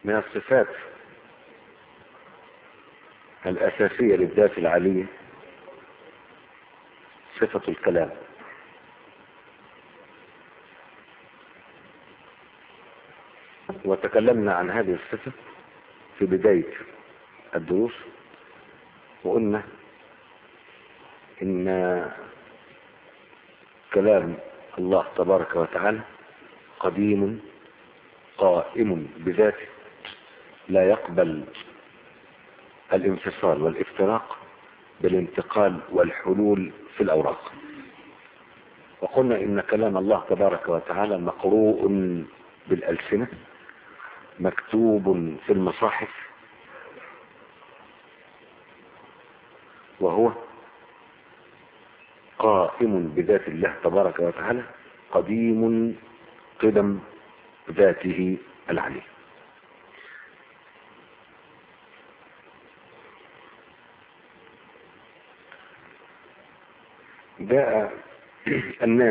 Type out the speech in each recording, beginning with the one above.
من الصفات الأساسية للذات العلية صفة الكلام وتكلمنا عن هذه الصفة في بداية الدروس وقلنا إن كلام الله تبارك وتعالى قديم قائم بذاته لا يقبل الانفصال والافتراق بالانتقال والحلول في الأوراق وقلنا إن كلام الله تبارك وتعالى مقروء بالألسنة مكتوب في المصاحف وهو قائم بذات الله تبارك وتعالى قديم قدم ذاته العلي جاء الناس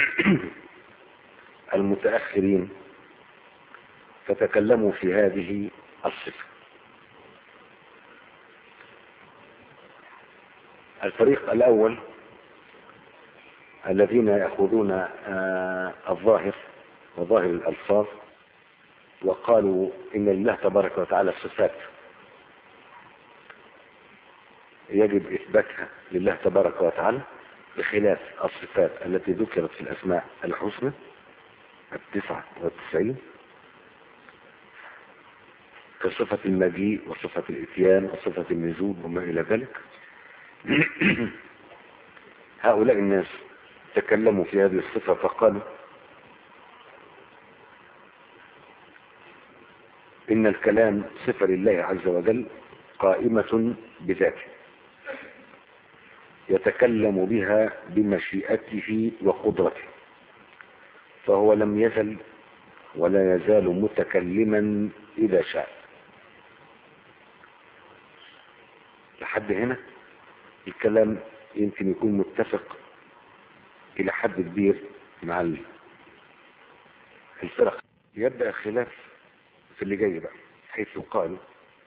المتأخرين فتكلموا في هذه الصفة الفريق الأول الذين يأخذون الظاهر وظاهر الألفاظ وقالوا إن الله تبارك وتعالى صفات يجب إثباتها لله تبارك وتعالى بخلاف الصفات التي ذكرت في الأسماء الحسنى التسعة والتسعين كصفة المجيء وصفة الإتيان وصفة النزول وما إلى ذلك هؤلاء الناس تكلموا في هذه الصفة فقالوا إن الكلام صفة لله عز وجل قائمة بذاته يتكلم بها بمشيئته وقدرته فهو لم يزل ولا يزال متكلما إذا شاء لحد هنا الكلام يمكن يكون متفق إلى حد كبير مع الفرق يبدأ خلاف في اللي جاي بقى حيث قال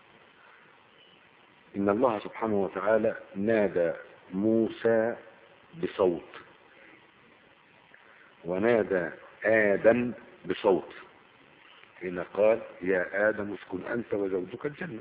إن الله سبحانه وتعالى نادى موسى بصوت ونادى آدم بصوت حين قال يا آدم اسكن أنت وزوجك الجنة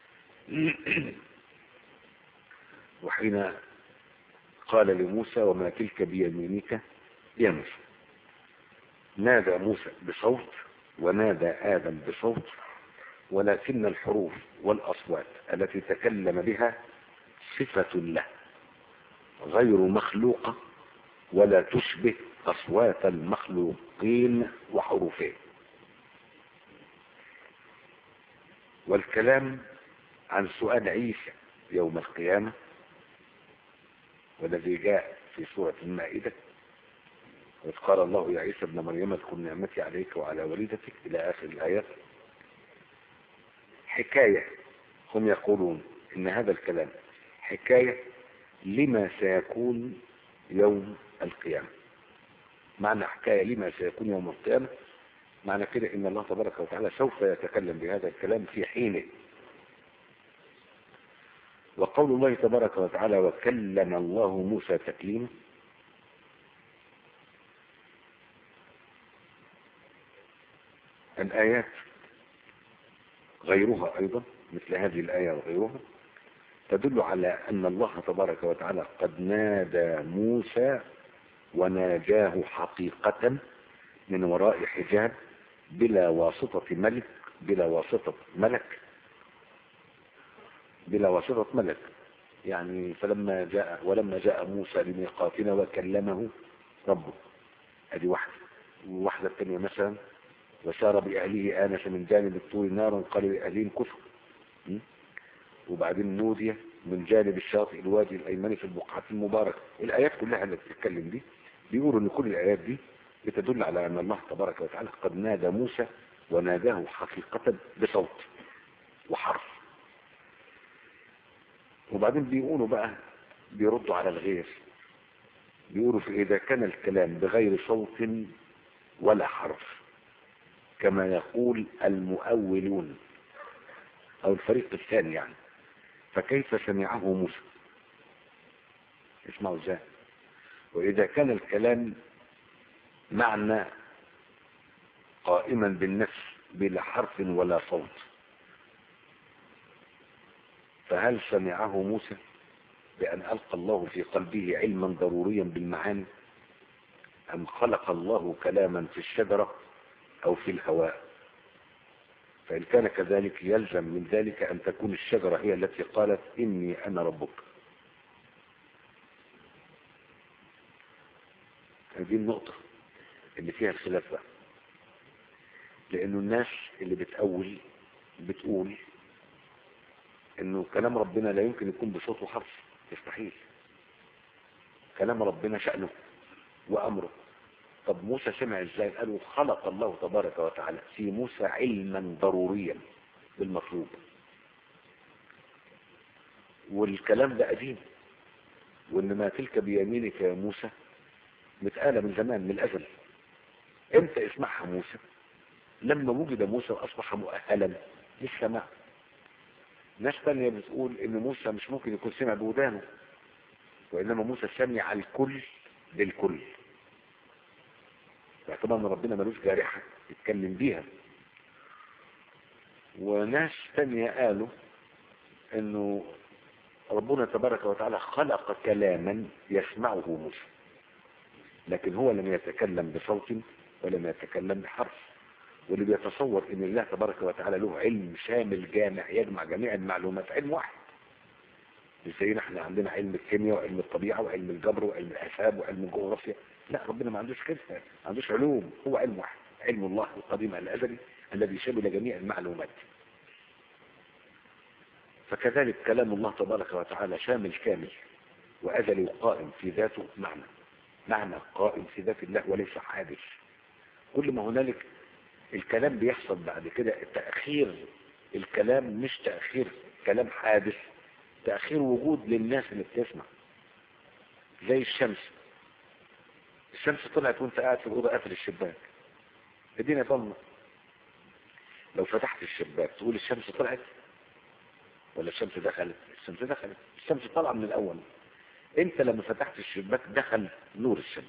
وحين قال لموسى وما تلك بيمينك يا موسى نادى موسى بصوت ونادى آدم بصوت ولكن الحروف والأصوات التي تكلم بها صفة له غير مخلوقة ولا تشبه أصوات المخلوقين وحروفهم والكلام عن سؤال عيسى يوم القيامة والذي جاء في سورة المائدة وإذ قال الله يا عيسى ابن مريم اذكر نعمتي عليك وعلى والدتك إلى آخر الآيات حكاية هم يقولون إن هذا الكلام حكاية لما سيكون يوم القيامة معنى حكاية لما سيكون يوم القيامة معنى كده إن الله تبارك وتعالى سوف يتكلم بهذا الكلام في حينه وقول الله تبارك وتعالى وكلم الله موسى تكليما الآيات غيرها أيضا مثل هذه الآية وغيرها تدل على أن الله تبارك وتعالى قد نادى موسى وناجاه حقيقة من وراء حجاب بلا واسطة ملك بلا واسطة ملك بلا واسطة ملك يعني فلما جاء ولما جاء موسى لميقاتنا وكلمه ربه ادي واحدة وواحدة الثانية مثلا وسار بأهله آنس من جانب الطور نارا قال لأهلهم كفر وبعدين نودي من جانب الشاطئ الوادي الأيمن في البقعة المباركة الآيات كلها اللي بتتكلم دي بيقولوا ان كل الآيات دي بتدل على أن الله تبارك وتعالى قد نادى موسى وناداه حقيقة بصوت وحرف وبعدين بيقولوا بقى بيردوا على الغير بيقولوا في إذا كان الكلام بغير صوت ولا حرف كما يقول المؤولون او الفريق الثاني يعني فكيف سمعه موسى اسمعوا ازاي واذا كان الكلام معنى قائما بالنفس بلا حرف ولا صوت فهل سمعه موسى بأن ألقى الله في قلبه علما ضروريا بالمعاني أم خلق الله كلاما في الشجرة أو في الهواء فإن كان كذلك يلزم من ذلك أن تكون الشجرة هي التي قالت إني أنا ربك هذه النقطة اللي فيها الخلاف بقى لأنه الناس اللي بتأول بتقول إنه كلام ربنا لا يمكن يكون بصوت وحرف يستحيل كلام ربنا شأنه وأمره طب موسى سمع ازاي قالوا خلق الله تبارك وتعالى في موسى علما ضروريا بالمطلوب والكلام ده قديم وان ما تلك بيمينك يا موسى متقالة من زمان من الازل امتى اسمعها موسى لما وجد موسى واصبح مؤهلا للسماع ناس تانية بتقول ان موسى مش ممكن يكون سمع بودانه وانما موسى سمع الكل للكل باعتبار ان ربنا ملوش جارحة يتكلم بيها وناس تانية قالوا انه ربنا تبارك وتعالى خلق كلاما يسمعه موسى لكن هو لم يتكلم بصوت ولم يتكلم بحرف واللي بيتصور ان الله تبارك وتعالى له علم شامل جامع يجمع جميع المعلومات علم واحد زينا احنا عندنا علم الكيمياء وعلم الطبيعة وعلم الجبر وعلم الحساب وعلم الجغرافيا لا ربنا ما عندوش كده ما عندوش علوم هو علم واحد علم الله القديم الازلي الذي شمل جميع المعلومات فكذلك كلام الله تبارك وتعالى شامل كامل وازلي وقائم في ذاته معنى معنى قائم في ذات الله وليس حادث كل ما هنالك الكلام بيحصل بعد كده تأخير الكلام مش تأخير كلام حادث تأخير وجود للناس اللي بتسمع زي الشمس الشمس طلعت وانت قاعد في الأوضة قافل الشباك الدنيا ضلمة لو فتحت الشباك تقول الشمس طلعت ولا الشمس دخلت الشمس دخلت الشمس طالعة من الأول انت لما فتحت الشباك دخل نور الشمس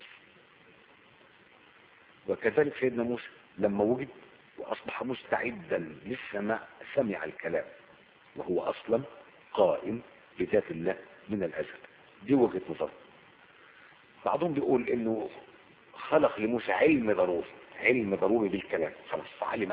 وكذلك سيدنا موسى لما وجد وأصبح مستعدا للسماع سمع الكلام وهو أصلا قائم بذات الله من الأزل دي وجهة نظر بعضهم بيقول انه خلق لموسى علم ضروري علم ضروري بالكلام خلاص فعلم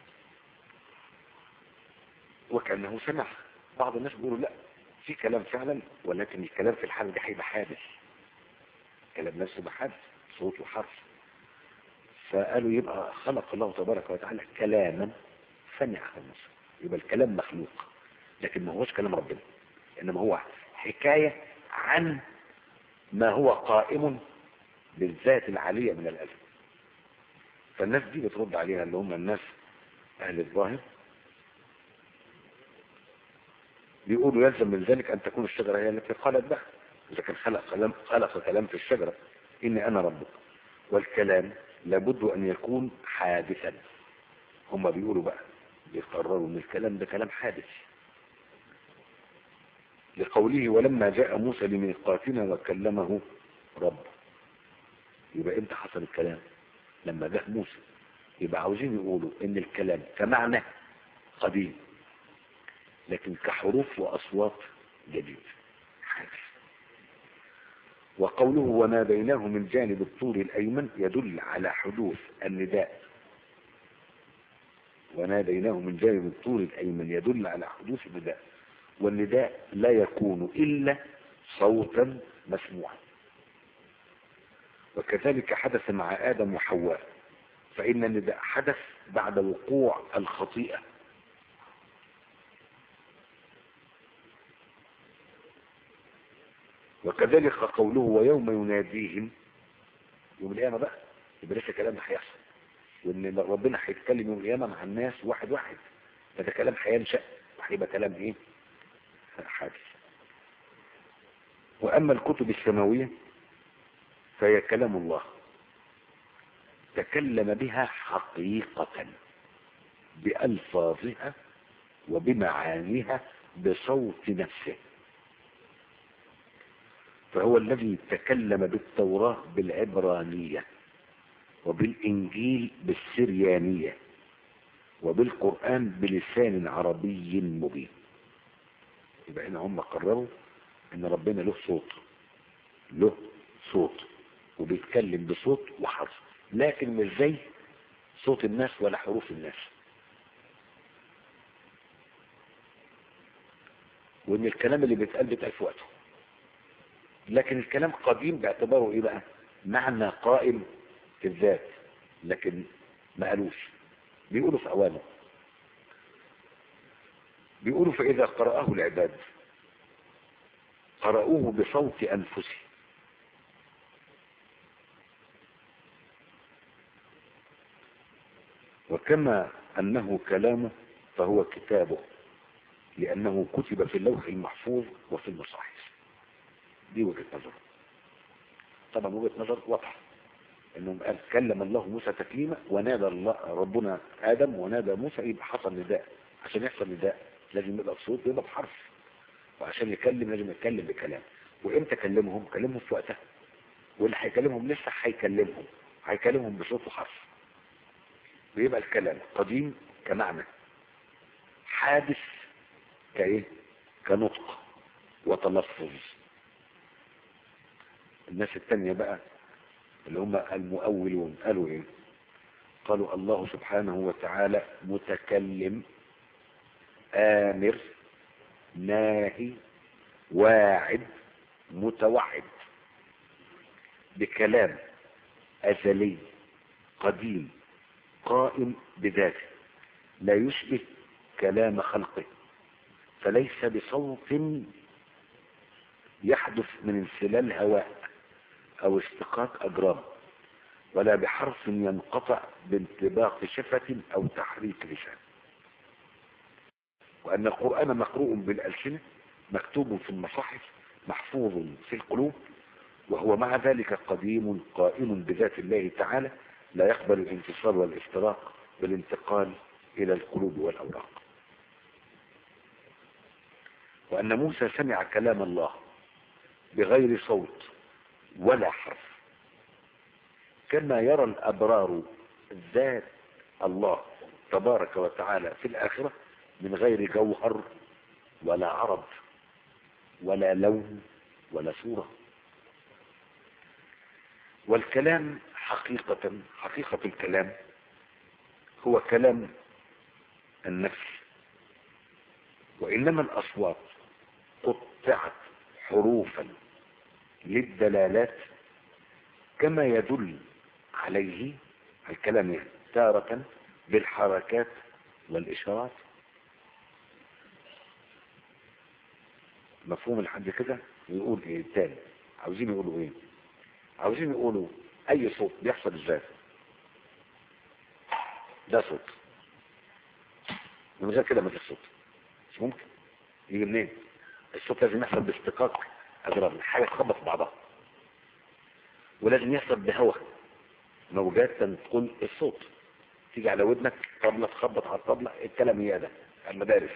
وكأنه سمع بعض الناس بيقولوا لا في كلام فعلا ولكن الكلام في الحال ده هيبقى حادث كلام نفسه بحادث صوت وحرف فقالوا يبقى خلق الله تبارك وتعالى كلاما سمعه موسى يبقى الكلام مخلوق لكن ما هوش كلام ربنا انما هو حكاية عن ما هو قائم بالذات العالية من الأزل فالناس دي بترد عليها اللي هم الناس أهل الظاهر بيقولوا يلزم من ذلك أن تكون الشجرة هي التي قالت بها إذا كان خلق كلام, خلق كلام في الشجرة إني أنا ربك والكلام لابد أن يكون حادثا هم بيقولوا بقى بيقرروا ان الكلام ده كلام حادث لقوله ولما جاء موسى لميقاتنا وكلمه رب يبقى امتى حصل الكلام لما جاء موسى يبقى عاوزين يقولوا ان الكلام كمعنى قديم لكن كحروف واصوات جديد حادث وقوله وناديناه من جانب الطور الايمن يدل على حدوث النداء وناديناه من جانب الطور الأيمن يدل على حدوث النداء والنداء لا يكون إلا صوتا مسموعا وكذلك حدث مع آدم وحواء فإن النداء حدث بعد وقوع الخطيئة وكذلك قوله ويوم يناديهم يوم القيامة بقى يبقى لسه كلام هيحصل وان ربنا هيتكلم يوم القيامه مع الناس واحد واحد فده كلام هينشا وهيبقى كلام ايه حادث واما الكتب السماويه فهي كلام الله تكلم بها حقيقه بألفاظها وبمعانيها بصوت نفسه فهو الذي تكلم بالتوراة بالعبرانية وبالإنجيل بالسريانية وبالقرآن بلسان عربي مبين يبقى هنا هم قرروا ان ربنا له صوت له صوت وبيتكلم بصوت وحرف لكن مش زي صوت الناس ولا حروف الناس وان الكلام اللي بيتقال بيتقال في وقته لكن الكلام قديم باعتباره ايه بقى معنى قائم في الذات لكن ما قالوش بيقولوا في اوانه بيقولوا فاذا قرأه العباد قرأوه بصوت انفسهم وكما انه كلامه فهو كتابه لانه كتب في اللوح المحفوظ وفي المصاحف دي وجهة نظر طبعا وجهة نظر واضحة انه قال كلم الله موسى تكليما ونادى الله ربنا ادم ونادى موسى يبقى حصل نداء عشان يحصل نداء لازم يبقى بصوت ويبقى بحرف وعشان يكلم لازم يتكلم بكلام وامتى كلمهم كلمهم في وقتها واللي هيكلمهم لسه هيكلمهم هيكلمهم بصوت وحرف ويبقى الكلام قديم كمعنى حادث كايه كنطق وتلفظ الناس التانية بقى اللي هم المؤولون قالوا ايه قالوا الله سبحانه وتعالى متكلم آمر ناهي واعد متوعد بكلام أزلي قديم قائم بذاته لا يشبه كلام خلقه فليس بصوت يحدث من انسلال هواء او اشتقاق اجرام ولا بحرف ينقطع بانطباق شفة او تحريك لسان وان القرآن مقروء بالألسنة مكتوب في المصاحف محفوظ في القلوب وهو مع ذلك قديم قائم بذات الله تعالى لا يقبل الانتصال والافتراق بالانتقال الى القلوب والاوراق وان موسى سمع كلام الله بغير صوت ولا حرف كما يرى الأبرار ذات الله تبارك وتعالى في الآخرة من غير جوهر ولا عرض ولا لون ولا صورة والكلام حقيقة حقيقة الكلام هو كلام النفس وإنما الأصوات قطعت حروفا للدلالات كما يدل عليه الكلام يعني تارة بالحركات والإشارات مفهوم لحد كده يقول ايه تاني عاوزين يقولوا ايه عاوزين يقولوا اي صوت بيحصل ازاي ده صوت من غير كده ما فيش صوت مش ممكن يجي منين الصوت لازم يحصل باستقاق اجرام حاجه تخبط في بعضها ولازم يحصل بهواء موجات تنقل الصوت تيجي على ودنك طبلة تخبط على الطبلة الكلام هي ده المدارس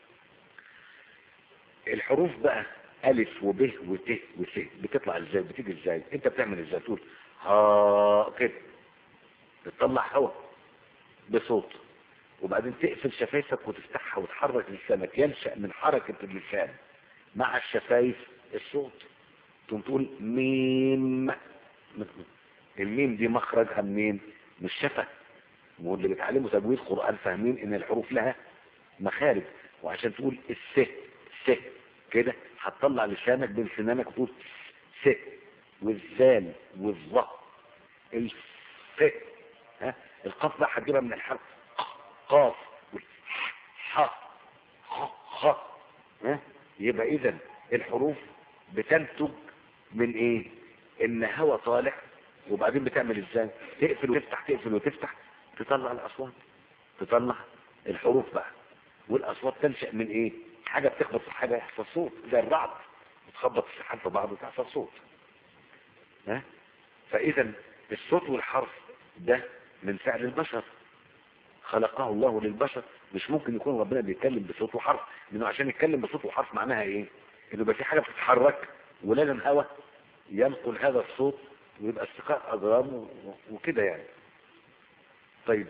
الحروف بقى ألف وب وت وس بتطلع ازاي بتيجي ازاي انت بتعمل ازاي تقول ها كده بتطلع هواء بصوت وبعدين تقفل شفايفك وتفتحها وتحرك لسانك ينشأ من حركة اللسان مع الشفايف الصوت تقوم تقول ميم الميم دي مخرجها منين من الشفة واللي بيتعلموا تجويد قرآن فاهمين ان الحروف لها مخارج وعشان تقول الس س كده هتطلع لسانك بين سنانك وتقول س والزال والظا الف ها القاف بقى هتجيبها من الحرف قاف ح خ ها يبقى اذا الحروف بتنتج من ايه ان هوا طالع وبعدين بتعمل ازاي تقفل وتفتح تقفل وتفتح تطلع الاصوات تطلع الحروف بقى والاصوات تنشأ من ايه حاجة بتخبط في حاجة يحصل صوت زي الرعد بتخبط السحاب في بعض وتحصل صوت ها فاذا الصوت والحرف ده من فعل البشر خلقه الله للبشر مش ممكن يكون ربنا بيتكلم بصوت وحرف لانه عشان يتكلم بصوت وحرف معناها ايه انه يبقى في حاجه بتتحرك ولازم هوا ينقل هذا الصوت ويبقى استقاء اجرام و- وكده يعني طيب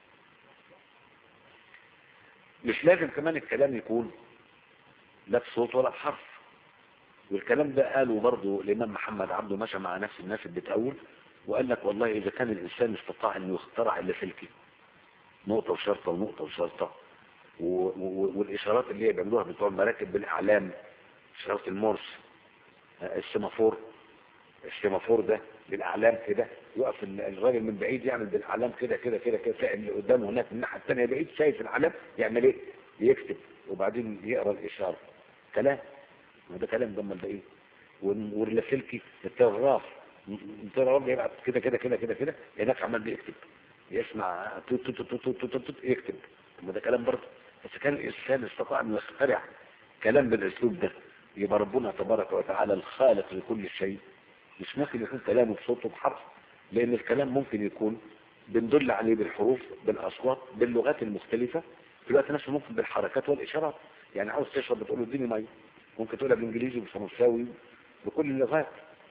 مش لازم كمان الكلام يكون لا بصوت ولا بحرف والكلام ده قاله برضه الامام محمد عبده مشى مع نفس الناس اللي بتقول وقال لك والله اذا كان الانسان استطاع انه يخترع اللاسلكي نقطه وشرطه ونقطه وشرطه و- و- والاشارات اللي هي بيعملوها بتوع المراكب بالاعلام اشارات المورس آه، السيمافور السيمافور ده بالاعلام كده يقف ال- الراجل من بعيد يعمل بالاعلام كده كده كده كده تلاقي اللي قدامه هناك من الناحيه الثانيه بعيد شايف الاعلام يعمل ايه؟ يكتب وبعدين يقرا الاشاره كلام ما ده كلام ده امال ده ايه؟ وال- واللاسلكي التلغراف التلغراف بيبعت كده كده كده كده كده هناك عمال بيكتب يسمع توت توت توت توت توت توت يكتب طب ما ده كلام برضه بس كان الانسان استطاع ان يخترع كلام بالاسلوب ده يبقى ربنا تبارك وتعالى الخالق لكل شيء مش ممكن يكون كلامه بصوت وبحرف لان الكلام ممكن يكون بندل عليه بالحروف بالاصوات باللغات المختلفه في الوقت نفسه ممكن بالحركات والاشارات يعني عاوز تشرب بتقول له اديني ميه ممكن تقولها بالانجليزي بالفرنساوي بكل اللغات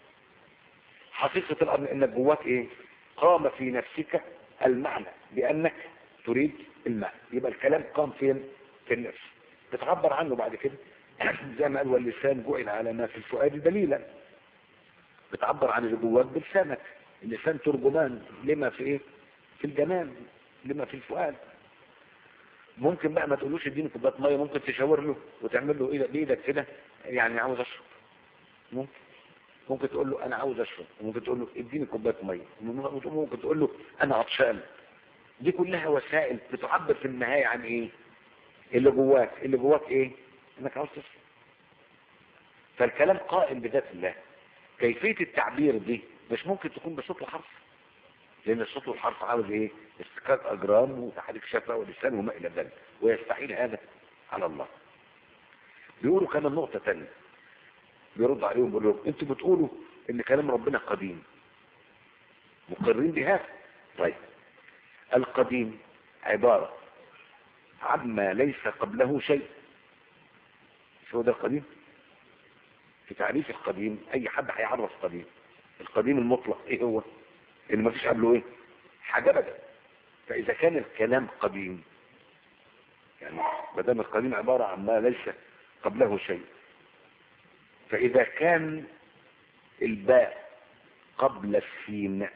حقيقه الامر انك جواك ايه قام في نفسك المعنى بانك تريد الماء يبقى الكلام قام فين في النفس بتعبر عنه بعد كده زي ما قال واللسان جعل على ما في الفؤاد دليلا بتعبر عن اللي جواك بلسانك اللسان ترجمان لما في ايه في الجنان لما في الفؤاد ممكن بقى ما تقولوش اديني كوبايه ميه ممكن تشاور له وتعمل له ايدك بايدك كده يعني عاوز اشرب ممكن ممكن تقول له انا عاوز اشرب ممكن تقول له اديني كوبايه ميه ممكن تقول له انا عطشان دي كلها وسائل بتعبر في النهايه عن ايه اللي جواك اللي جواك ايه انك عاوز تشرب فالكلام قائم بذات الله كيفية التعبير دي مش ممكن تكون بصوت وحرف لان الصوت والحرف عاوز ايه استكاك اجرام وتحريك شفة ولسان وما الى ذلك ويستحيل هذا على الله بيقولوا كمان نقطة تانية بيرد عليهم بيقول لهم انتوا بتقولوا ان كلام ربنا قديم مقرين بهذا طيب القديم عبارة عما ليس قبله شيء شو ده القديم في تعريف القديم اي حد هيعرف قديم القديم المطلق ايه هو اللي ما فيش قبله ايه حاجه ابدا فاذا كان الكلام قديم يعني ما دام القديم عباره عن ما ليس قبله شيء فاذا كان الباء قبل السين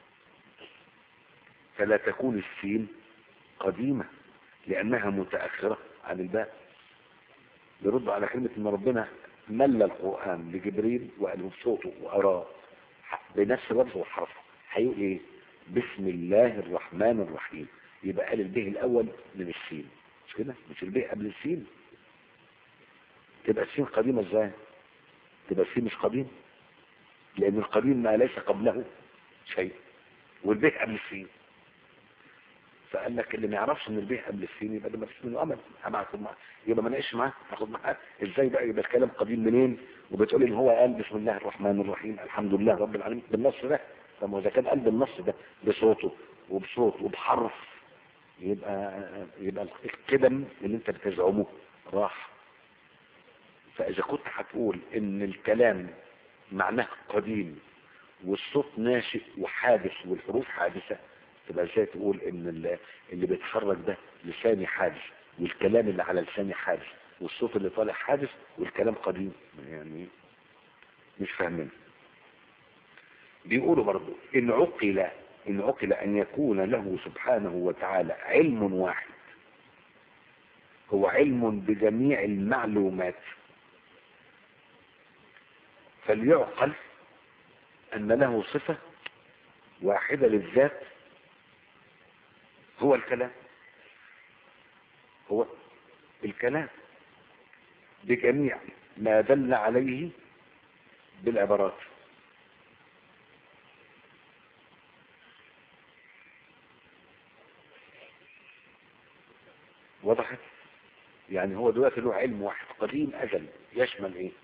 فلا تكون السين قديمه لانها متاخره عن الباء يرد على كلمه ان ربنا مل القرآن لجبريل وقال له صوته وأراه بنفس لفظه وحرفه هيقول ايه بسم الله الرحمن الرحيم يبقى قال البه الأول من السين مش كده مش البه قبل السين تبقى السين قديمة ازاي تبقى السين مش قديم لأن القديم ما ليس قبله شيء والبه قبل السين فقال لك اللي ما يعرفش ان البيه قبل السين يبقى ده ما فيش منه امل هاخد معاه يبقى ما نعيش معاه هاخد معاه ازاي بقى يبقى الكلام قديم منين وبتقول ان هو قال بسم الله الرحمن الرحيم الحمد لله رب العالمين بالنص ده طب ما اذا كان قال بالنص ده بصوته وبصوت وبحرف يبقى يبقى القدم اللي انت بتزعمه راح فاذا كنت هتقول ان الكلام معناه قديم والصوت ناشئ وحادث والحروف حادثه تبقى ازاي تقول ان اللي, اللي بيتحرك ده لساني حادث والكلام اللي على لساني حادث والصوت اللي طالع حادث والكلام قديم يعني مش فاهمين بيقولوا برضو ان عقل ان عقل ان يكون له سبحانه وتعالى علم واحد هو علم بجميع المعلومات فليعقل ان له صفة واحدة للذات هو الكلام هو الكلام بجميع ما دل عليه بالعبارات وضحت يعني هو دلوقتي له علم واحد قديم أزل يشمل ايه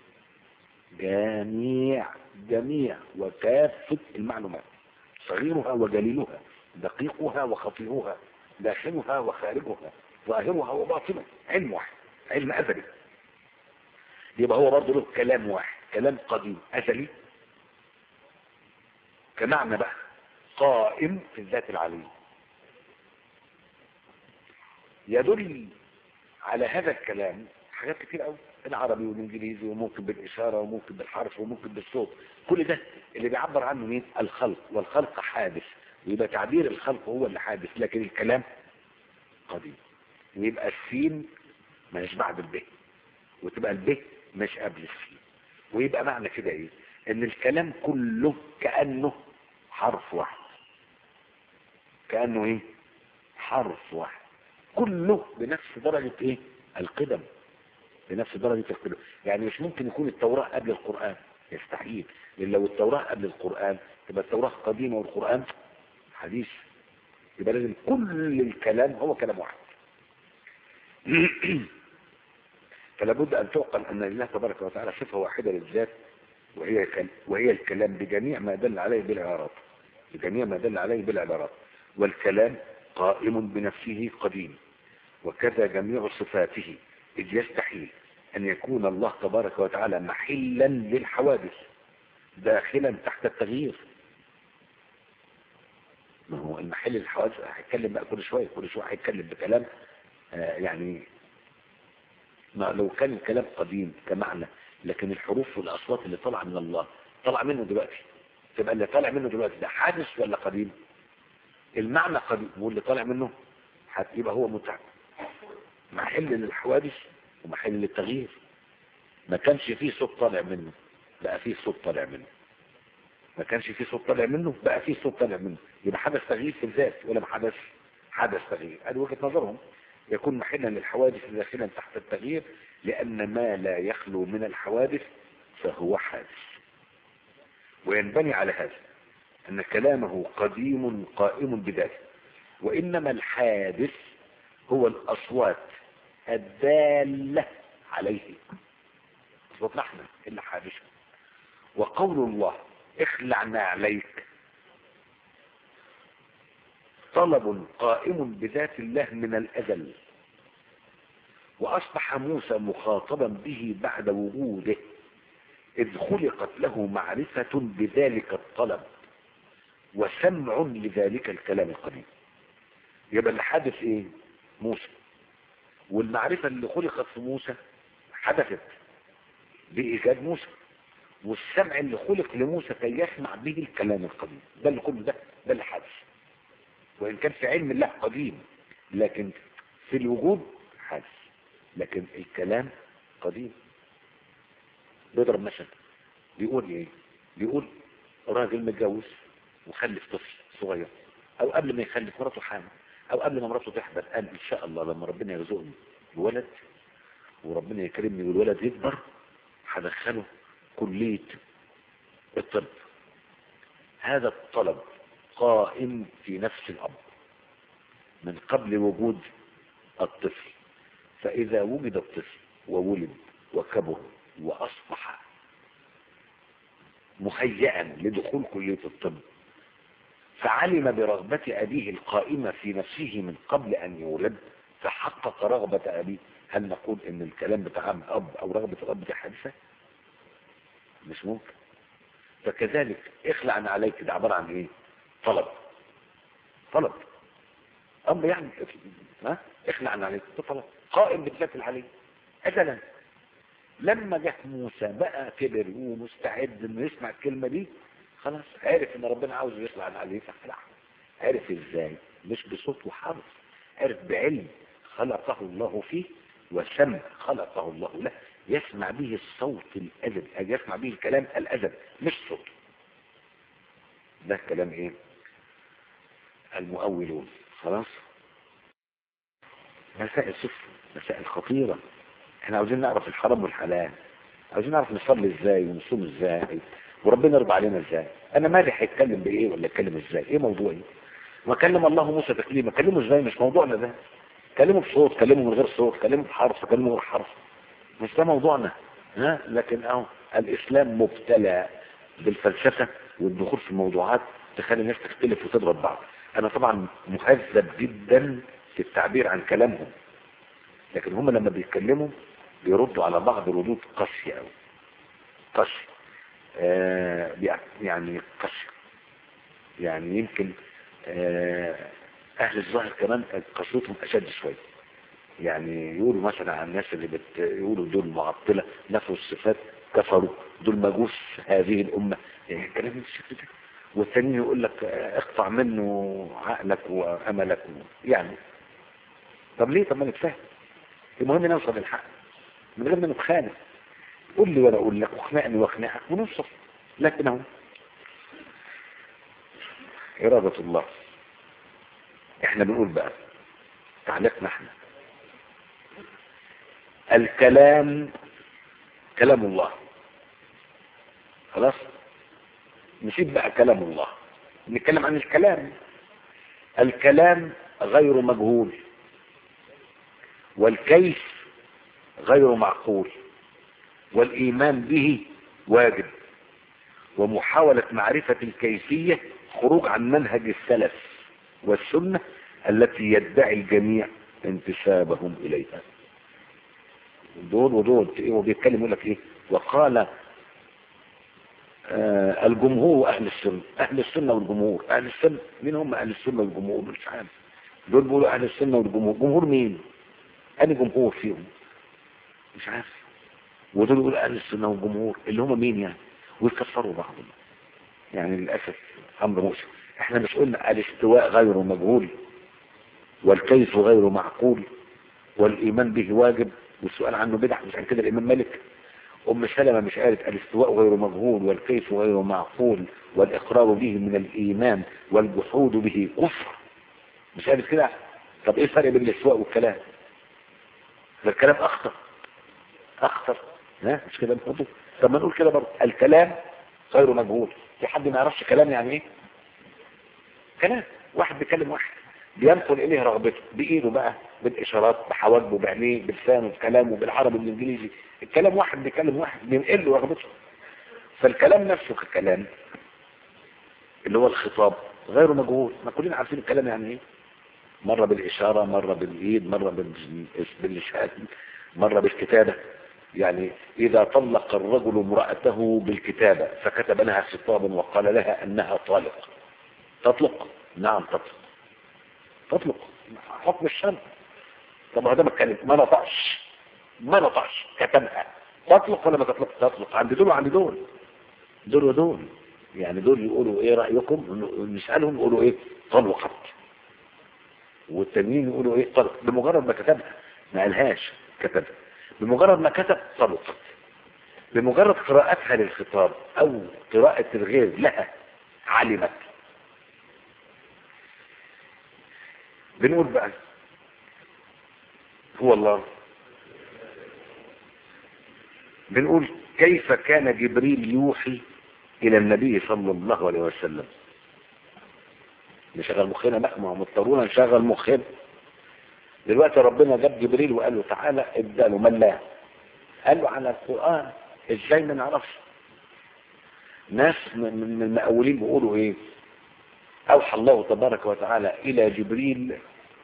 جميع جميع وكافة المعلومات صغيرها وجليلها دقيقها وخفيها داخلها وخارجها ظاهرها وباطنها علم واحد علم أزلي يبقى هو برضه له كلام واحد كلام قديم أزلي كمعنى بقى قائم في الذات العلية يدل على هذا الكلام حاجات كتير قوي العربي والانجليزي وممكن بالاشاره وممكن بالحرف وممكن بالصوت كل ده اللي بيعبر عنه مين الخلق والخلق حادث ويبقى تعبير الخلق هو اللي حادث لكن الكلام قديم ويبقى السين مش بعد الب وتبقى الب مش قبل السين ويبقى معنى كده ايه ان الكلام كله كانه حرف واحد كانه ايه حرف واحد كله بنفس درجه ايه القدم بنفس درجة القدم يعني مش ممكن يكون التوراة قبل القرآن يستحيل لأن لو التوراة قبل القرآن تبقى التوراة قديمة والقرآن حديث يبقى لازم كل الكلام هو كلام واحد فلا بد أن تعقل أن الله تبارك وتعالى صفة واحدة للذات وهي وهي الكلام بجميع ما دل عليه بالعبارات بجميع ما دل عليه بالعبارات والكلام قائم بنفسه قديم وكذا جميع صفاته إذ يستحيل أن يكون الله تبارك وتعالى محلا للحوادث داخلا تحت التغيير ما هو المحل للحوادث هيتكلم بقى كل شوية كل شوية هيتكلم بكلام آه يعني ما لو كان الكلام قديم كمعنى لكن الحروف والأصوات اللي طالعه من الله طالع منه دلوقتي تبقى اللي طالع منه دلوقتي ده حادث ولا قديم المعنى قديم واللي طالع منه هيبقى هو متعب محل للحوادث ومحل للتغيير ما كانش فيه صوت طالع منه بقى فيه صوت طالع منه ما كانش فيه صوت طالع منه بقى فيه صوت طالع منه يبقى حدث تغيير في الذات ولا ما حدث حدث تغيير هذه وجهه نظرهم يكون محلا للحوادث داخلا تحت التغيير لأن ما لا يخلو من الحوادث فهو حادث وينبني على هذا أن كلامه قديم قائم بذاته وإنما الحادث هو الأصوات الدالة عليه أصوات احنا اللي حادثة وقول الله اخلعنا عليك طلب قائم بذات الله من الأزل وأصبح موسى مخاطبا به بعد وجوده إذ خلقت له معرفة بذلك الطلب وسمع لذلك الكلام القديم يبقى الحادث ايه موسى والمعرفة اللي خلقت في موسى حدثت بإيجاد موسى والسمع اللي خلق لموسى كي يسمع به الكلام القديم ده اللي كله ده ده اللي حدث وإن كان في علم الله قديم لكن في الوجود حادث لكن الكلام قديم بيضرب مثلا بيقول ايه بيقول راجل متجوز وخلف طفل صغير او قبل ما يخلف مراته حامل او قبل ما مراته تحبل قال ان شاء الله لما ربنا يرزقني بولد وربنا يكرمني والولد يكبر هدخله كلية الطب هذا الطلب قائم في نفس الأب من قبل وجود الطفل فإذا وجد الطفل وولد وكبر وأصبح مهيئا لدخول كلية الطب فعلم برغبة أبيه القائمة في نفسه من قبل أن يولد فحقق رغبة أبيه هل نقول إن الكلام بتاع الأب أو رغبة الأب دي حادثة؟ مش ممكن فكذلك اخلع عن عليك ده عبارة عن ايه طلب طلب امر يعني ها اخلع عن عليك ده طلب قائم بالذات العلي ازلا لما جه موسى بقى كبر ومستعد انه يسمع الكلمة دي خلاص عرف ان ربنا عاوز يخلع عن عليه فخلع عرف ازاي مش بصوت وحرف عرف بعلم خلقه الله فيه وسمع خلقه الله له يسمع به الصوت الأدب يسمع به الكلام الأدب مش صوت ده كلام ايه المؤولون خلاص مسائل صفر مسائل خطيرة احنا عاوزين نعرف الحرام والحلال عاوزين نعرف نصلي ازاي ونصوم ازاي وربنا يرضى علينا ازاي انا مالي هيتكلم بايه ولا يتكلم ازاي ايه موضوعي وكلم الله موسى تكليما كلمه ازاي مش موضوعنا ده كلمه بصوت كلمه من غير صوت كلمه بحرف كلمه من غير حرف مش ده موضوعنا ها لكن اهو الاسلام مبتلى بالفلسفة والدخول في موضوعات تخلي الناس تختلف وتضرب بعض انا طبعا مهذب جدا في التعبير عن كلامهم لكن هم لما بيتكلموا بيردوا على بعض ردود قاسية قوي قاسية آه يعني قاسية يعني يمكن آه اهل الظاهر كمان قسوتهم اشد شوية يعني يقولوا مثلا عن الناس اللي بيقولوا دول معطلة نفوا الصفات كفروا دول مجوس هذه الامة يعني كلام بالشكل ده والثاني يقول لك اقطع منه عقلك واملك يعني طب ليه طب ما نتفاهم المهم نوصل للحق من غير ما نتخانق قول لي وانا اقول لك واخنقني واخنقك ونوصل لكن اهو إرادة الله احنا بنقول بقى تعليقنا احنا الكلام كلام الله خلاص نسيب بقى كلام الله نتكلم عن الكلام الكلام غير مجهول والكيف غير معقول والإيمان به واجب ومحاولة معرفة الكيفية خروج عن منهج السلف والسنة التي يدعي الجميع انتسابهم إليها دول ودول وبيتكلم يقول لك ايه وقال آه الجمهور واهل السنه اهل السنه والجمهور اهل السنه مين هم اهل السنه والجمهور مش عارف دول بيقولوا اهل السنه والجمهور جمهور مين اني جمهور فيهم مش عارف ودول يقولوا اهل السنه والجمهور اللي هم مين يعني ويكفروا بعضهم يعني للاسف امر مؤسف احنا مش قلنا الاستواء غير مجهول والكيف غير معقول والايمان به واجب والسؤال عنه بدع مش عن كده الامام مالك ام سلمة مش قالت الاستواء غير مجهول والكيف غير معقول والاقرار به من الايمان والجحود به كفر مش قالت كده طب ايه الفرق بين الاستواء والكلام ده الكلام اخطر اخطر ها مش كده برضه طب ما نقول كده برضه الكلام غير مجهول في حد ما يعرفش كلام يعني ايه كلام واحد بيكلم واحد بينقل اليه رغبته بايده بقى بالاشارات بحواجبه بعينيه بلسانه بكلامه بالعربي بالانجليزي الكلام واحد بيكلم واحد بينقل له رغبته فالكلام نفسه ككلام اللي هو الخطاب غير مجهول ما كلنا عارفين الكلام يعني ايه مرة بالإشارة مرة بالإيد مرة باللسان مرة بالكتابة يعني إذا طلق الرجل امرأته بالكتابة فكتب لها خطابا وقال لها أنها طالق تطلق نعم تطلق تطلق حكم الشرع طب هذا ما كان ما نطقش ما نطقش كتبها تطلق ولا ما تطلق تطلق عند دول وعند دول دول ودول يعني دول يقولوا ايه رأيكم نسألهم يقولوا ايه طلقت والتانيين يقولوا ايه طلق بمجرد ما كتبها ما قالهاش كتبها بمجرد ما كتب طلقت بمجرد قراءتها للخطاب او قراءة الغير لها علمت بنقول بقى هو الله بنقول كيف كان جبريل يوحي الى النبي صلى الله عليه وسلم نشغل مخنا بقى ما هو مضطرونا نشغل مخنا دلوقتي ربنا جاب جبريل وقال له تعالى ابدا له ملاه قال له على القران ازاي ما نعرفش ناس من المقاولين بيقولوا ايه اوحى الله تبارك وتعالى الى جبريل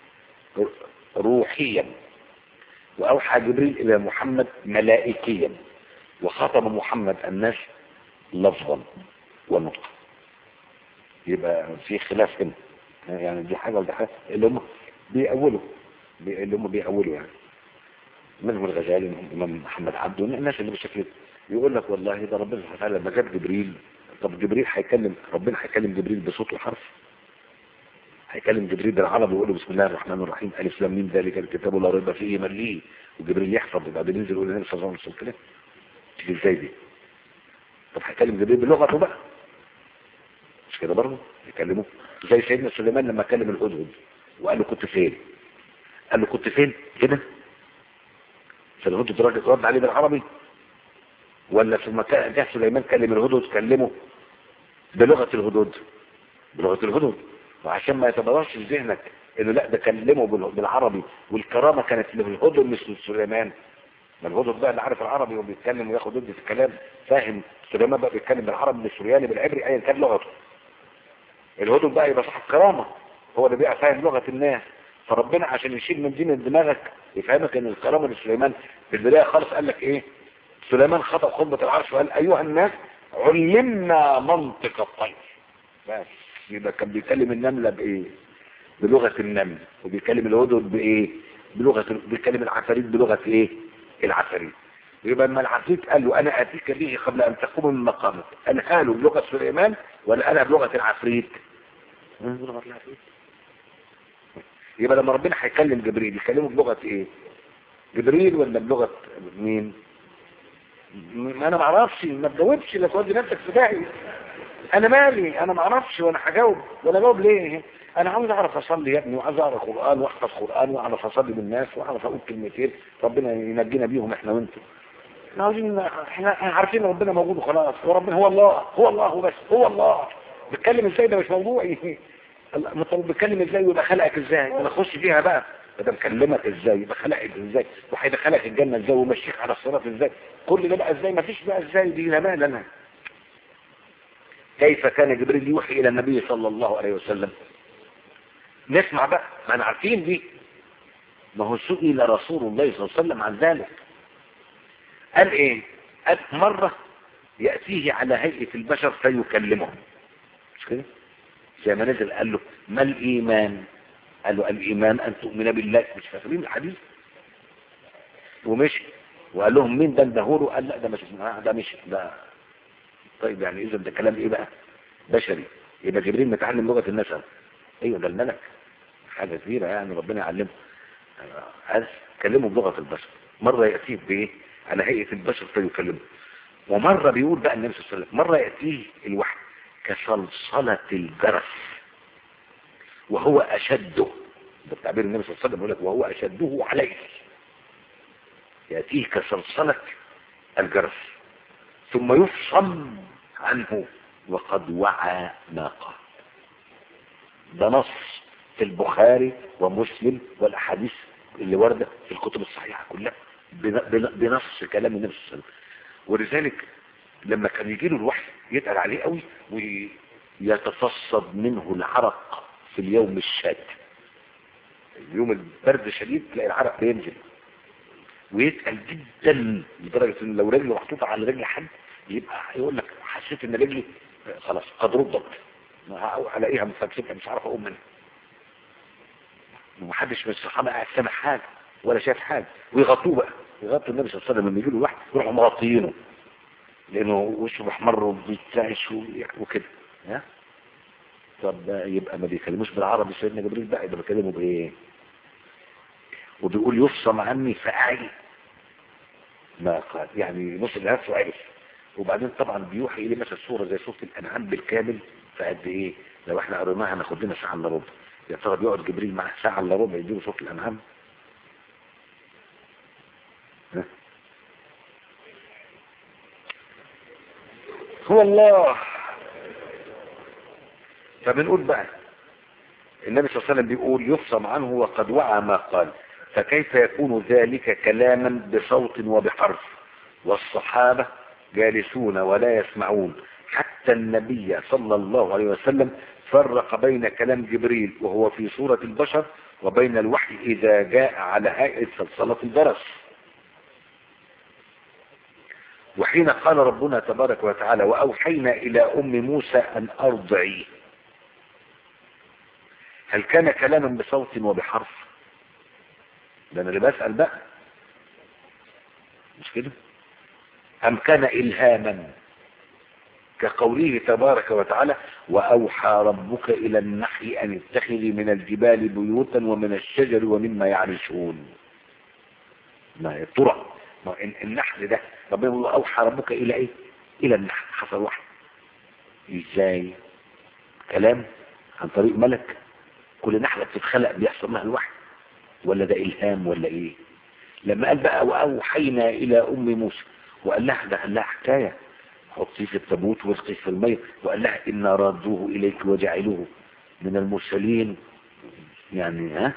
روحيا واوحى جبريل الى محمد ملائكيا وخاطب محمد الناس لفظا ونطقا يبقى في خلاف هنا يعني دي حاجه وده حاجه اللي هم بيأولوا اللي هم بيأولوا يعني منهم الغزالي منهم الامام محمد عبده الناس اللي بالشكل يقول لك والله ده ربنا سبحانه وتعالى لما جاب جبريل طب جبريل هيكلم ربنا هيكلم جبريل بصوت وحرف هيكلم جبريل بالعربي ويقول له بسم الله الرحمن الرحيم الف لام ميم ذلك الكتاب لا ريب فيه من ليه وجبريل يحفظ وبعدين ينزل يقول لنا صلى الله عليه وسلم تيجي ازاي دي طب هيكلم جبريل بلغته بقى مش كده برضه يكلمه زي سيدنا سليمان لما كلم الهدهد وقال له كنت فين قال له كنت فين كده فالهدهد رد عليه بالعربي ولا في مكان جه سليمان كلم الهدهد كلمه بلغة الهدود بلغة الهدود وعشان ما يتبررش في ذهنك انه لا ده كلمه بالعربي والكرامة كانت للهدهد مش لسليمان ما الهدهد بقى اللي عارف العربي وبيتكلم وياخد ضد في الكلام فاهم سليمان بقى بيتكلم بالعربي بالسورياني بالعبري ايا كان لغته الهدهد بقى يبقى صاحب كرامة هو اللي بيبقى فاهم لغة الناس فربنا عشان يشيل من دي من دماغك يفهمك ان الكرامة لسليمان في البداية خالص قال لك ايه سليمان خطب خطبة العرش وقال ايها الناس علمنا منطق الطير بس يبقى كان بيكلم النملة بايه بلغة النمل وبيكلم الهدهد بايه بلغة بيكلم العفاريت بلغة ايه العفاريت يبقى لما العفريت قال له انا اتيك به قبل ان تقوم من مقامك قالها له بلغة سليمان ولا قالها بلغة العفريت بلغة العفريت يبقى لما ربنا هيكلم جبريل يكلمه بلغة ايه جبريل ولا بلغة مين ما انا ما اعرفش ما تجاوبش لا تودي نفسك في داعي انا مالي انا ما اعرفش وانا هجاوب وانا اجاوب ليه انا عاوز اعرف اصلي يا ابني وعاوز اقرا قران واحفظ قران واعرف اصلي بالناس واعرف اقول كلمتين ربنا ينجينا بيهم احنا وانتم احنا عاوزين احنا عارفين ربنا موجود وخلاص هو ربنا هو الله هو الله بس هو الله بيتكلم ازاي ده مش موضوعي طب بيتكلم ازاي ويبقى خلقك ازاي انا اخش فيها بقى ده مكلمك ازاي يبقى خلقك ازاي وهيدخلك الجنه ازاي ويمشيك على الصراط ازاي كل ده بقى ازاي ما فيش بقى ازاي دي لا مال انا كيف كان جبريل يوحي الى النبي صلى الله عليه وسلم نسمع بقى ما انا عارفين دي ما هو سئل رسول الله صلى الله عليه وسلم عن ذلك قال ايه قال مرة يأتيه على هيئة البشر فيكلمه مش كده زي ما نزل قال له ما الإيمان قال له الإيمان أن تؤمن بالله مش فاكرين الحديث ومشي وقال لهم مين ده اندهوله قال لا ده مش ده مش ده طيب يعني إذا ده كلام إيه بقى بشري يبقى جبريل متعلم لغة الناس ايوه ده الملك حاجة كبيرة يعني ربنا يعلمه قال كلمه بلغة البشر مرة يأتيه بايه على هيئة البشر فيكلمه ومرة بيقول بقى النبي صلى الله عليه وسلم مرة يأتيه الوحي كصلصلة الجرس وهو أشده ده تعبير النبي صلى الله عليه وسلم يقول لك وهو أشده عليه يأتيه كصلصلة الجرس ثم يفصم عنه وقد وعى ما قال ده نص في البخاري ومسلم والأحاديث اللي واردة في الكتب الصحيحة كلها بنص كلام النبي صلى الله عليه وسلم ولذلك لما كان يجي له الوحي يتقل عليه قوي ويتصصد منه العرق في اليوم الشاد اليوم البرد شديد تلاقي العرق بينزل ويتقل جدا لدرجة ان لو رجله محطوطة على رجل حد يبقى يقول لك حسيت ان رجلي خلاص قد ردت الاقيها مفكسكه مش عارف اقوم منها ومحدش من الصحابه قاعد سامع حاجه ولا شايف حاجه ويغطوه بقى يغطوا النبي صلى الله عليه وسلم لما يجي له واحد يروحوا مغطيينه لانه وشه محمر وبيتعش وكده ها طب يبقى ما بيكلموش بالعربي سيدنا جبريل بقى يبقى بيكلموا بايه وبيقول يفصم عني فاعي ما قال يعني نص الناس وعرف وبعدين طبعا بيوحي اليه مثلا سوره زي سوره الانعام بالكامل فقد ايه لو احنا قريناها هناخد لنا ساعه الا ربع يا ترى بيقعد جبريل معاه ساعه الا ربع يديله سوره الانعام هو الله فبنقول بقى النبي صلى الله عليه وسلم بيقول يفصم عنه وقد وعى ما قال فكيف يكون ذلك كلاما بصوت وبحرف والصحابة جالسون ولا يسمعون حتى النبي صلى الله عليه وسلم فرق بين كلام جبريل وهو في صورة البشر وبين الوحي إذا جاء على هيئة صلصلة الجرس وحين قال ربنا تبارك وتعالى وأوحينا إلى أم موسى أن أرضعيه هل كان كلاما بصوت وبحرف ده أنا اللي بسأل بقى مش كده أم كان إلهاما كقوله تبارك وتعالى وأوحى ربك إلى النحل أن اتخذي من الجبال بيوتا ومن الشجر ومما يعرشون ما هي الطرق ما النحل ده ربنا يقول أوحى ربك إلى إيه إلى النحل حصل وحي إزاي كلام عن طريق ملك كل نحلة بتتخلق بيحصل لها الوحي ولا ده إلهام ولا إيه لما قال بقى وأوحينا إلى أم موسى وقال لها ده قال لها حكاية حطيه في التابوت واسقيه في المية وقال لها إنا رادوه إليك وجعلوه من المرسلين يعني ها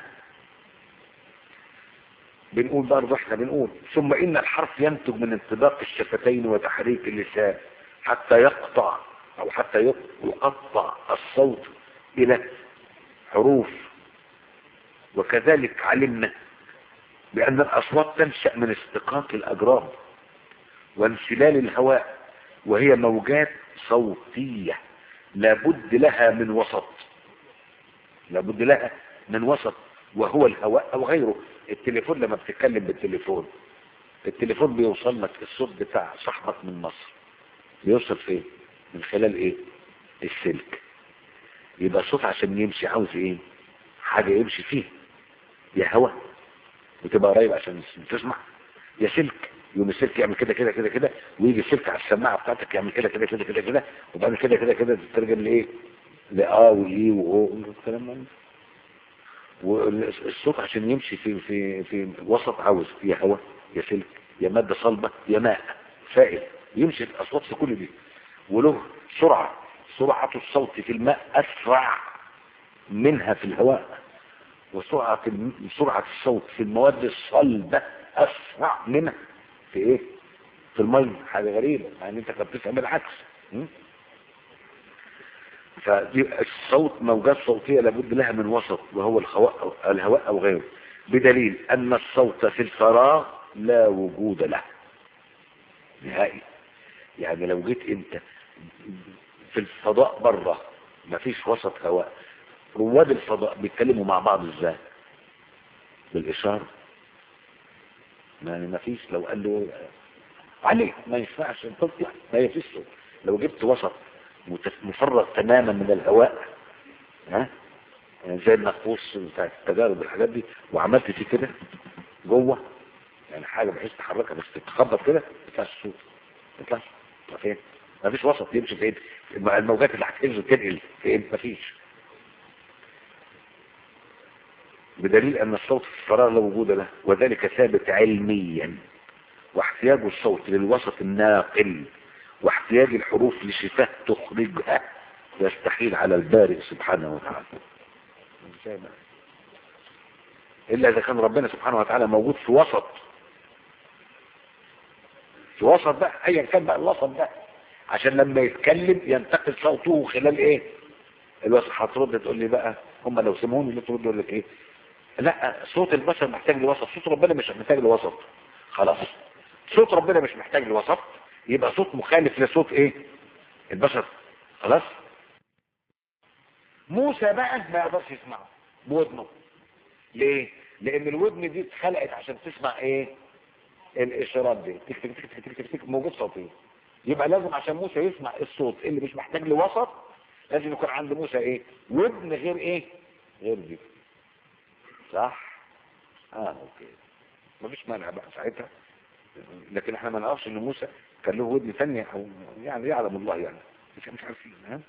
بنقول برضه احنا بنقول ثم إن الحرف ينتج من انطباق الشفتين وتحريك اللسان حتى يقطع أو حتى يقطع الصوت إلى حروف وكذلك علمنا بأن الأصوات تنشأ من استقاق الأجرام وانسلال الهواء وهي موجات صوتية لابد لها من وسط لابد لها من وسط وهو الهواء أو غيره التليفون لما بتتكلم بالتليفون التليفون بيوصل لك الصوت بتاع صاحبك من مصر بيوصل فين من خلال ايه السلك يبقى الصوت عشان يمشي عاوز ايه حاجة يمشي فيه يا هوا وتبقى قريب عشان تسمع يا سلك يوم السلك يعمل كده كده كده كده ويجي السلك على السماعه بتاعتك يعمل كده كده كده كده كده وبعد كده كده كده تترجم لايه؟ لاه وايه واو والكلام ده والصوت عشان يمشي في في في وسط عاوز يا هواء يا سلك يا ماده صلبه يا ماء سائل يمشي الاصوات في كل دي وله سرعه سرعه الصوت في الماء اسرع منها في الهواء وسرعه سرعه الصوت في المواد الصلبه اسرع منها في ايه في الميه حاجه غريبه يعني انت كنت بتفهم بالعكس فالصوت موجات صوتية لابد لها من وسط وهو الهواء أو, الهواء أو غيره بدليل أن الصوت في الفراغ لا وجود له نهائي يعني لو جيت انت في الفضاء بره مفيش وسط هواء رواد الفضاء بيتكلموا مع بعض ازاي بالإشارة يعني مفيش لو قال له عليك ما ينفعش تطلع ما يفيش صوت لو جبت وسط مفرغ تماما من الهواء ها يعني زي النقوص بتاع التجارب والحاجات دي وعملت فيه كده جوه يعني حاجه بحيث تحركها بس تتخبط كده ما يطلعش الصوت ما يطلعش فين ما فيش وسط يمشي فين الموجات اللي هتهز تنقل فين ما فيش بدليل ان الصوت في الفراغ لا وجود له وذلك ثابت علميا واحتياج الصوت للوسط الناقل واحتياج الحروف لشفاه تخرجها يستحيل على البارئ سبحانه وتعالى إلا إذا كان ربنا سبحانه وتعالى موجود في وسط في وسط بقى أيا كان بقى الوسط ده عشان لما يتكلم ينتقل صوته خلال إيه الوسط هترد تقول لي بقى هم لو سمعوني اللي ترد يقول لك إيه لا صوت البشر محتاج لوسط صوت ربنا مش محتاج لوسط خلاص صوت ربنا مش محتاج لوسط يبقى صوت مخالف لصوت ايه البشر خلاص موسى بقى ما يقدرش يسمعه بودنه ليه لان الودن دي اتخلقت عشان تسمع ايه الاشارات دي تك تك تك تك تك تك موجود صوتي يبقى لازم عشان موسى يسمع الصوت اللي مش محتاج لوسط لازم يكون عند موسى ايه ودن غير ايه غير دي صح اه اوكي مفيش مانع بقى ساعتها لكن احنا ما نعرفش ان موسى كان له ودن ثانيه او يعني يعلم الله يعني مش مش عارفين ها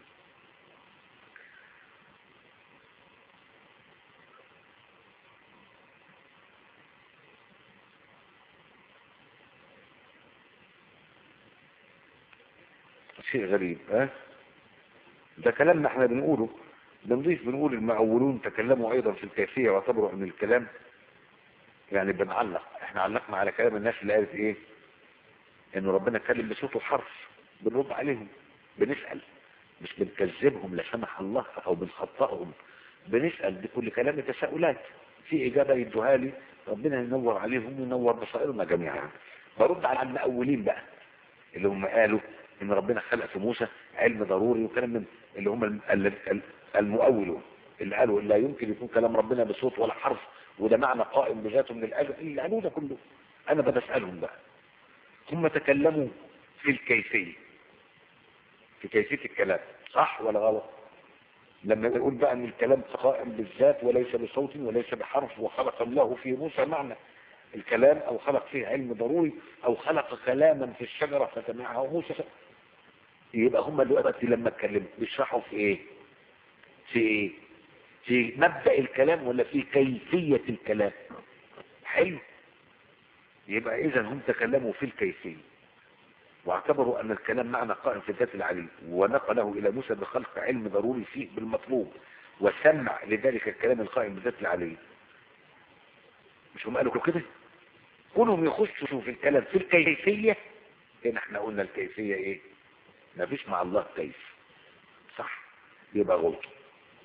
شيء غريب ها ده كلامنا احنا بنقوله بنضيف بنقول المعولون تكلموا ايضا في الكيفية واعتبروا ان الكلام يعني بنعلق احنا علقنا على كلام الناس اللي قالت ايه ان ربنا اتكلم بصوت وحرف بنرد عليهم بنسأل مش بنكذبهم لا سمح الله او بنخطئهم بنسأل بكل كلام تساؤلات في اجابة يدوها لي ربنا ينور عليهم وينور بصائرنا جميعا برد على المأولين بقى اللي هم قالوا ان ربنا خلق في موسى علم ضروري وكلام من اللي هم المؤولون اللي قالوا لا يمكن يكون كلام ربنا بصوت ولا حرف وده معنى قائم بذاته من الأجل اللي قالوه ده كله انا بسألهم بقى هم تكلموا في الكيفية في كيفية الكلام صح ولا غلط لما يقول بقى ان الكلام قائم بالذات وليس بصوت وليس بحرف وخلق الله في موسى معنى الكلام او خلق فيه علم ضروري او خلق كلاما في الشجرة فسمعه موسى يبقى هم دلوقتي لما اتكلموا بيشرحوا في ايه في ايه في مبدأ الكلام ولا في كيفية الكلام حلو يبقى اذا هم تكلموا في الكيفية واعتبروا ان الكلام معنى قائم في الذات العلي ونقله الى موسى بخلق علم ضروري فيه بالمطلوب وسمع لذلك الكلام القائم بالذات العلي مش هم قالوا كده كلهم يخشوا في الكلام في الكيفية هنا احنا قلنا الكيفية ايه ما فيش مع الله كيف صح يبقى غلط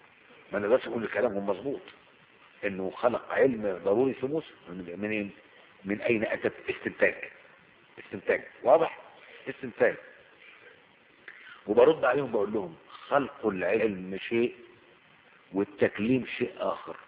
ما نقدرش نقول كلامهم مظبوط انه خلق علم ضروري في موسى من منين من اين اتت استنتاج استنتاج واضح استنتاج وبرد عليهم بقول لهم خلق العلم شيء والتكليم شيء اخر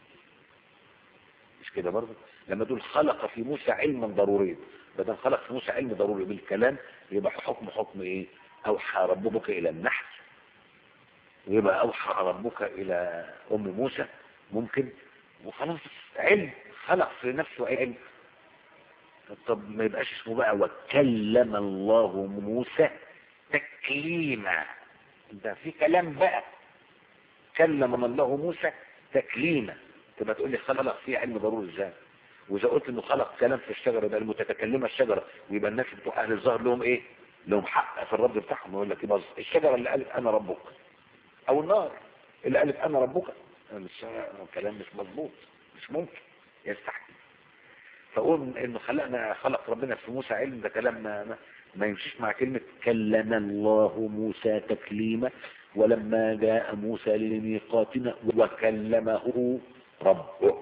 مش كده برضه لما تقول خلق في موسى علما ضروريا بدل خلق في موسى علم ضروري بالكلام يبقى حكم حكم ايه اوحى ربك الى النحل ويبقى اوحى ربك الى ام موسى ممكن وخلاص علم خلق في نفسه علم طب ما يبقاش اسمه بقى وكلم الله موسى تكليما ده في كلام بقى كلم الله موسى تكليما تبقى تقول لي خلق فيه علم ضروري ازاي واذا قلت انه خلق كلام في الشجره ده المتكلمه الشجره ويبقى الناس بتوع اهل الظهر لهم ايه لهم حق في الرد بتاعهم يقول لك يبقى الشجره اللي قالت انا ربك او النار اللي قالت انا ربك مش كلام مش مظبوط مش ممكن يستحيل فقول انه خلقنا خلق ربنا في موسى علم ده كلام ما, ما, ما يمشيش مع كلمة كلم الله موسى تكليما ولما جاء موسى لميقاتنا وكلمه ربه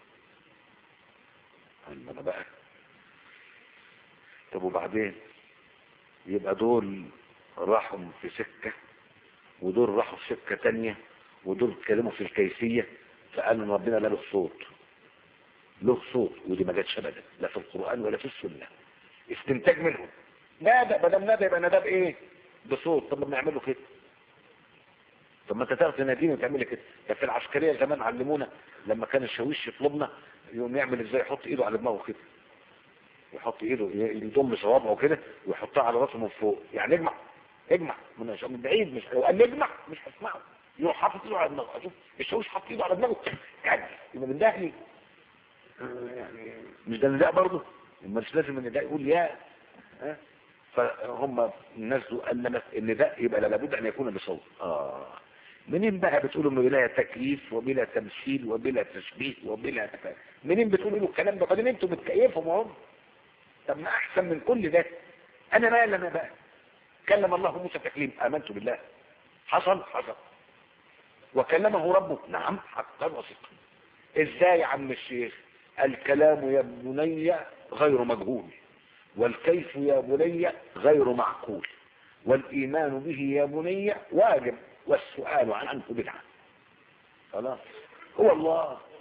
انا بقى طب وبعدين يبقى دول راحوا في سكة ودول راحوا في سكة تانية ودول اتكلموا في الكيفية فقالوا ان ربنا لا له صوت له صوت ودي ما جاتش ابدا لا في القرآن ولا في السنة استنتاج منهم نادى بدل نادى يبقى نادى بايه بصوت طب ما بنعمله كده طب ما انت تعرف تناديني وتعملي كده ده في العسكريه زمان علمونا لما كان الشاويش يطلبنا يقوم يعمل ازاي يحط ايده على دماغه كده يحط ايده يضم صوابعه كده ويحطها على راسه من فوق يعني اجمع اجمع من من بعيد مش لو قال نجمع مش هسمعه يروح حاطط ايده على دماغه اشوف الشاويش حاطط ايده على دماغه يعني يبقى من داخلي يعني مش ده النداء برضه مش لازم النداء يقول يا ها فهم الناس قال لنا النداء يبقى لابد ان يكون بصوت اه منين بقى بتقولوا انه بلا تكليف وبلا تمثيل وبلا تشبيه وبلا منين بتقولوا له الكلام ده بعدين انتوا بتكيفوا معهم طب ما احسن من كل ده انا مال انا بقى كلم الله موسى تكليم امنت بالله حصل حصل وكلمه ربه نعم حقا وصدقا ازاي يا عم الشيخ الكلام يا بني غير مجهول والكيف يا بني غير معقول والإيمان به يا بني واجب والسؤال عنه بدعة خلاص هو الله